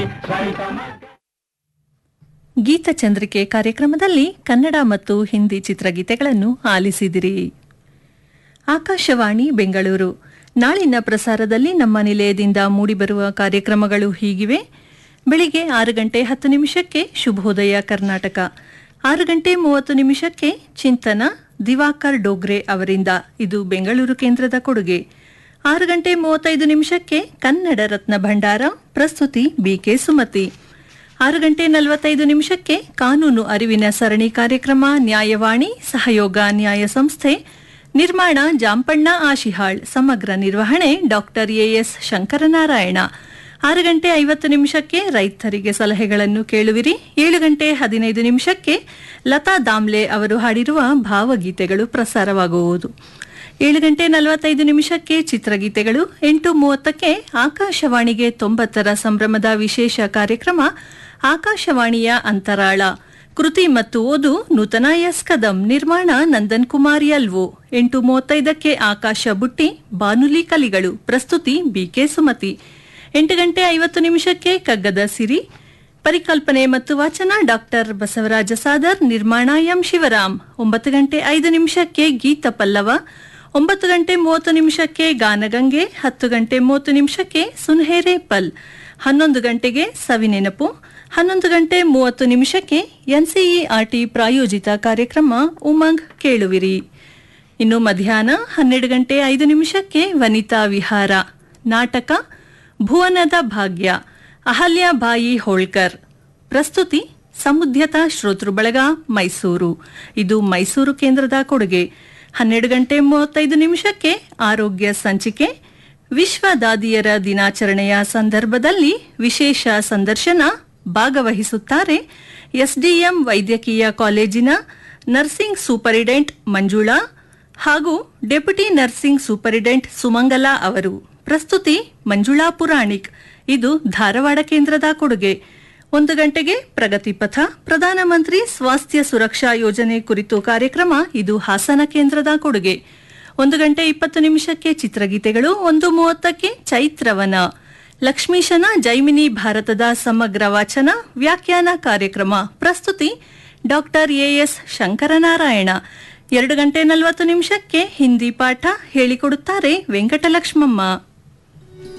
ರೈತ ಮಗ ಗೀತಚಂದ್ರಿಕೆ ಕಾರ್ಯಕ್ರಮದಲ್ಲಿ ಕನ್ನಡ ಮತ್ತು ಹಿಂದಿ ಚಿತ್ರಗೀತೆಗಳನ್ನು ಆಲಿಸಿದಿರಿ ಆಕಾಶವಾಣಿ ಬೆಂಗಳೂರು ನಾಳಿನ ಪ್ರಸಾರದಲ್ಲಿ ನಮ್ಮ ನಿಲಯದಿಂದ ಮೂಡಿಬರುವ ಕಾರ್ಯಕ್ರಮಗಳು ಹೀಗಿವೆ ಬೆಳಿಗ್ಗೆ ಆರು ಗಂಟೆ ಹತ್ತು ನಿಮಿಷಕ್ಕೆ ಶುಭೋದಯ ಕರ್ನಾಟಕ ಆರು ಗಂಟೆ ಮೂವತ್ತು ನಿಮಿಷಕ್ಕೆ ಚಿಂತನ ದಿವಾಕರ್ ಡೋಗ್ರೆ ಅವರಿಂದ ಇದು ಬೆಂಗಳೂರು ಕೇಂದ್ರದ ಕೊಡುಗೆ ಆರು ಗಂಟೆ ಮೂವತ್ತೈದು ನಿಮಿಷಕ್ಕೆ ಕನ್ನಡ ರತ್ನ ಭಂಡಾರ ಪ್ರಸ್ತುತಿ ಬಿಕೆ ಸುಮತಿ ಆರು ಗಂಟೆ ನಲವತ್ತೈದು ನಿಮಿಷಕ್ಕೆ ಕಾನೂನು ಅರಿವಿನ ಸರಣಿ ಕಾರ್ಯಕ್ರಮ ನ್ಯಾಯವಾಣಿ ಸಹಯೋಗ ನ್ಯಾಯ ಸಂಸ್ಥೆ ನಿರ್ಮಾಣ ಜಾಂಪಣ್ಣ ಆಶಿಹಾಳ್ ಸಮಗ್ರ ನಿರ್ವಹಣೆ ಡಾಕ್ಟರ್ ಎಎಸ್ ಶಂಕರನಾರಾಯಣ ಆರು ಗಂಟೆ ಐವತ್ತು ನಿಮಿಷಕ್ಕೆ ರೈತರಿಗೆ ಸಲಹೆಗಳನ್ನು ಕೇಳುವಿರಿ ಏಳು ಗಂಟೆ ಹದಿನೈದು ನಿಮಿಷಕ್ಕೆ ಲತಾ ದಾಮ್ಲೆ ಅವರು ಹಾಡಿರುವ ಭಾವಗೀತೆಗಳು ಪ್ರಸಾರವಾಗುವುದು ಏಳು ಗಂಟೆ ನಲವತ್ತೈದು ನಿಮಿಷಕ್ಕೆ ಚಿತ್ರಗೀತೆಗಳು ಎಂಟು ಮೂವತ್ತಕ್ಕೆ ಆಕಾಶವಾಣಿಗೆ ತೊಂಬತ್ತರ ಸಂಭ್ರಮದ ವಿಶೇಷ ಕಾರ್ಯಕ್ರಮ ಆಕಾಶವಾಣಿಯ ಅಂತರಾಳ ಕೃತಿ ಮತ್ತು ಓದು ನೂತನ ಎಸ್ ಕದಂ ನಿರ್ಮಾಣ ನಂದನ್ ಕುಮಾರ್ ಎಲ್ವೋ ಎಂಟು ಮೂವತ್ತೈದಕ್ಕೆ ಆಕಾಶ ಬುಟ್ಟಿ ಬಾನುಲಿ ಕಲಿಗಳು ಪ್ರಸ್ತುತಿ ಬಿಕೆ ಸುಮತಿ ಎಂಟು ಗಂಟೆ ಐವತ್ತು ನಿಮಿಷಕ್ಕೆ ಕಗ್ಗದ ಸಿರಿ ಪರಿಕಲ್ಪನೆ ಮತ್ತು ವಾಚನ ಡಾಕ್ಟರ್ ಬಸವರಾಜ ಸಾದರ್ ನಿರ್ಮಾಣ ಎಂ ಶಿವರಾಮ್ ಒಂಬತ್ತು ಗಂಟೆ ಐದು ನಿಮಿಷಕ್ಕೆ ಗೀತ ಪಲ್ಲವ ಒಂಬತ್ತು ಗಂಟೆ ಮೂವತ್ತು ನಿಮಿಷಕ್ಕೆ ಗಾನಗಂಗೆ ಹತ್ತು ಗಂಟೆ ಮೂವತ್ತು ನಿಮಿಷಕ್ಕೆ ಸುನ್ಹೇರೆ ಪಲ್ ಹನ್ನೊಂದು ಗಂಟೆಗೆ ಸವಿನೆನಪು ಹನ್ನೊಂದು ಗಂಟೆ ಮೂವತ್ತು ನಿಮಿಷಕ್ಕೆ ಎನ್ಸಿಇಆರ್ಟಿ ಪ್ರಾಯೋಜಿತ ಕಾರ್ಯಕ್ರಮ ಉಮಂಗ್ ಕೇಳುವಿರಿ ಇನ್ನು ಮಧ್ಯಾಹ್ನ ಹನ್ನೆರಡು ಗಂಟೆ ಐದು ನಿಮಿಷಕ್ಕೆ ವನಿತಾ ವಿಹಾರ ನಾಟಕ ಭುವನದ ಭಾಗ್ಯ ಅಹಲ್ಯಾಬಾಯಿ ಹೋಳ್ಕರ್ ಪ್ರಸ್ತುತಿ ಸಮುದ್ಯತ ಶ್ರೋತೃ ಬಳಗ ಮೈಸೂರು ಇದು ಮೈಸೂರು ಕೇಂದ್ರದ ಕೊಡುಗೆ ಹನ್ನೆರಡು ಗಂಟೆ ಮೂವತ್ತೈದು ನಿಮಿಷಕ್ಕೆ ಆರೋಗ್ಯ ಸಂಚಿಕೆ ವಿಶ್ವ ದಾದಿಯರ ದಿನಾಚರಣೆಯ ಸಂದರ್ಭದಲ್ಲಿ ವಿಶೇಷ ಸಂದರ್ಶನ ಭಾಗವಹಿಸುತ್ತಾರೆ ಎಸ್ಡಿಎಂ ವೈದ್ಯಕೀಯ ಕಾಲೇಜಿನ ನರ್ಸಿಂಗ್ ಸೂಪರಿಡೆಂಟ್ ಮಂಜುಳಾ ಹಾಗೂ ಡೆಪ್ಯೂಟಿ ನರ್ಸಿಂಗ್ ಸೂಪರಿಡೆಂಟ್ ಸುಮಂಗಲಾ ಅವರು ಪ್ರಸ್ತುತಿ ಮಂಜುಳಾ ಪುರಾಣಿಕ್ ಇದು ಧಾರವಾಡ ಕೇಂದ್ರದ ಕೊಡುಗೆ ಒಂದು ಗಂಟೆಗೆ ಪ್ರಗತಿ ಪಥ ಪ್ರಧಾನಮಂತ್ರಿ ಸ್ವಾಸ್ಥ್ಯ ಸುರಕ್ಷಾ ಯೋಜನೆ ಕುರಿತು ಕಾರ್ಯಕ್ರಮ ಇದು ಹಾಸನ ಕೇಂದ್ರದ ಕೊಡುಗೆ ಒಂದು ಗಂಟೆ ಇಪ್ಪತ್ತು ನಿಮಿಷಕ್ಕೆ ಚಿತ್ರಗೀತೆಗಳು ಒಂದು ಮೂವತ್ತಕ್ಕೆ ಚೈತ್ರವನ ಲಕ್ಷ್ಮೀಶನ ಜೈಮಿನಿ ಭಾರತದ ಸಮಗ್ರ ವಾಚನ ವ್ಯಾಖ್ಯಾನ ಕಾರ್ಯಕ್ರಮ ಪ್ರಸ್ತುತಿ ಡಾಕ್ಟರ್ ಎಎಸ್ ಶಂಕರನಾರಾಯಣ ಎರಡು ಗಂಟೆ ನಲವತ್ತು ನಿಮಿಷಕ್ಕೆ ಹಿಂದಿ ಪಾಠ ಹೇಳಿಕೊಡುತ್ತಾರೆ ವೆಂಕಟಲಕ್ಷ್ಮಮ್ಮ